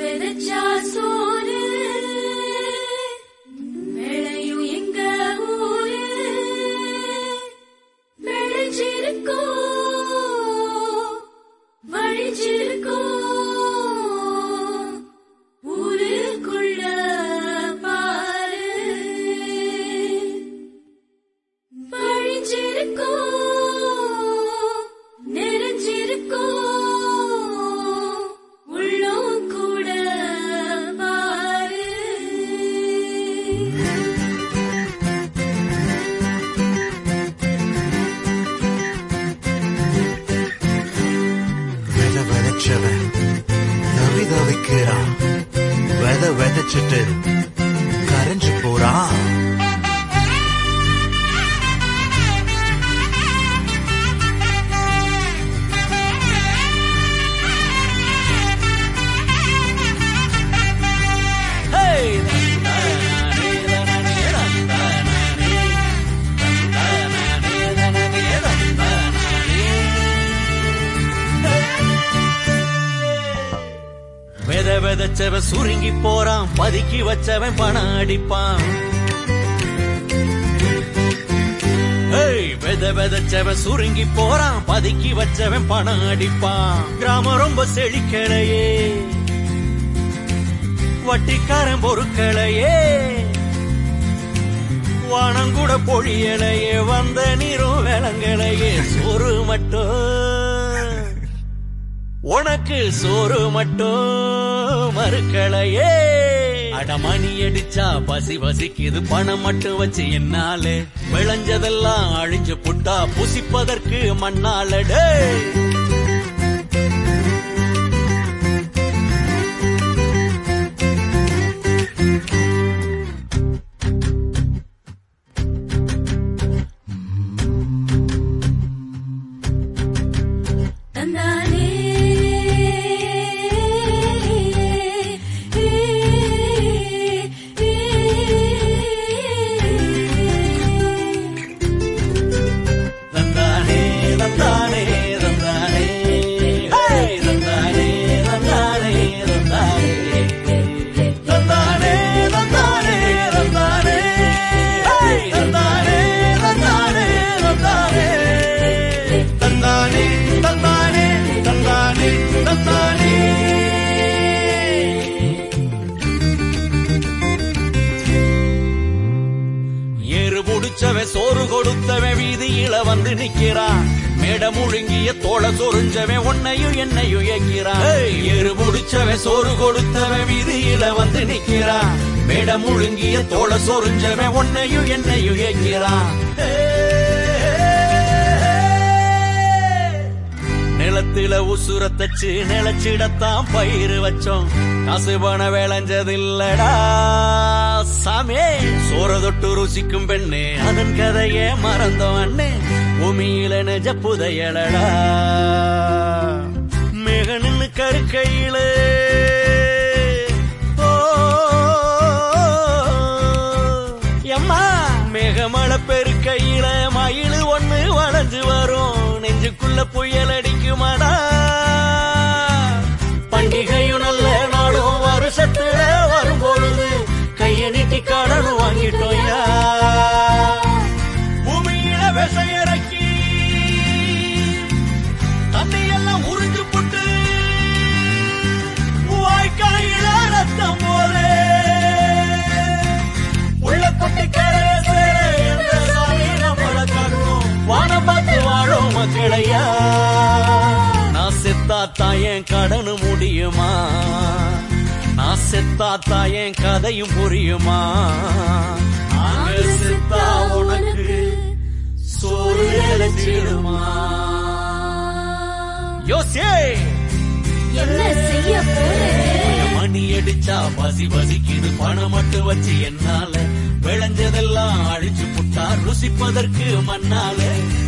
விதைச்சா சோறு விளையும் எங்க ஊரு விளைஞ்சிருக்கோ வழிஞ்சிருக்கோ ஊருக்குள்ள பாரு வழிஞ்சிருக்கோ நெறிஞ்சிருக்கோ உள்ளம் கூட பாரு வித விதைச்சவன் தவி தவிக்கிறான் வித விதைச்சிட்டு கரைஞ்சு போறான் வித விதைச்சவன் சுருங்கி போறான் பதுக்கி வச்சவன் பணம் அடிப்பான் ஏய், வித விதைச்சவன் சுருங்கி போறான் பதுக்கி வச்சவன் பணம் அடிப்பான் கிராமம் ரொம்ப செழிக்கலையே வட்டிக்காரன் பொருட்களையே வானம் கூட பொழியலையே வந்த நீரும் விளங்கலையே சோறு மட்டும் உனக்கு சோறு மட்டும் மறுக்கலையே அடமணி அடிச்சா பசி பசிக்குது பணம் மட்டும் வச்சு என்னாலே விளைஞ்சதெல்லாம் அழிஞ்சு புட்டா புசிப்பதற்கு மண்ணாலடே தந்தானே தந்தானே தந்தானே தந்தானே ஹே! தந்தானே தந்தானே தந்தானே தந்தானே தந்தானே தந்தானே ஹே! தந்தானே தந்தானே தந்தானே தந்தானே தந்தானே தந்தானே தந்தானே ஏறு புடிச்சவன் சோறு கொடுத்தவன் வீதியில வந்து நிக்கிறான் மேட முழுங்கிய தோள சொரிஞ்சவன் உன்னையும் என்னையும் ஏக்கிறான் ஏய், ஏறு புடிச்சவன் சோறு கொடுத்தவன் வீதியில வந்து நிக்கிறான் மேட முழுங்கிய தோள சொரிஞ்சவன் உன்னையும் என்னையும் ஏக்கிறான் நிலத்தில உசுர தச்சு நிலச்சிடத்தான் பயிர் வச்சோம் காசு பண விளைஞ்சதில்லடா சாமே சோற தொட்டு ருசிக்கும் பெண்ணே அதன் கதையே மறந்தோம் அண்ணே பூமியில நெஜ புதையலடா மேக நின்னு கருக்கையில எம்மா மேகமழை பெருக்கையில மயிலு ஒண்ணு வளைஞ்சு வரும் நெஞ்சுக்குள்ள புயல் அடிக்குமாடா பண்டிகையும் நல்ல நாளும் வருஷத்துல வரும் பொழுது கைய நீட்டி கடன் வாங்கிட்டோயா பூமியில விசையறக்கி தண்ணியெல்லாம் உறிஞ்சு புட்டு வாய்க்காயில ரத்தம் போலே உள்ள கொட்டி கரைய சேர எந்த சாமி நம்மள காக்கும் வானம் பார்த்து வாழும் மக்களையா நான் செத்தாத்தா என் கடனு முடியுமா நான் செத்தாத்தா என் கதையும் புரியுமா நாங்க செத்தா உனக்கு சோறு இழைச்சிடுமா யோசியே என்ன செய்ய போறே மணி அடிச்சா பசி பசிக்குது பணம் மட்டும் வச்சு என்னால விளைஞ்சதெல்லாம் அழிச்சு புட்டா ருசிப்பதற்கு மண்ணால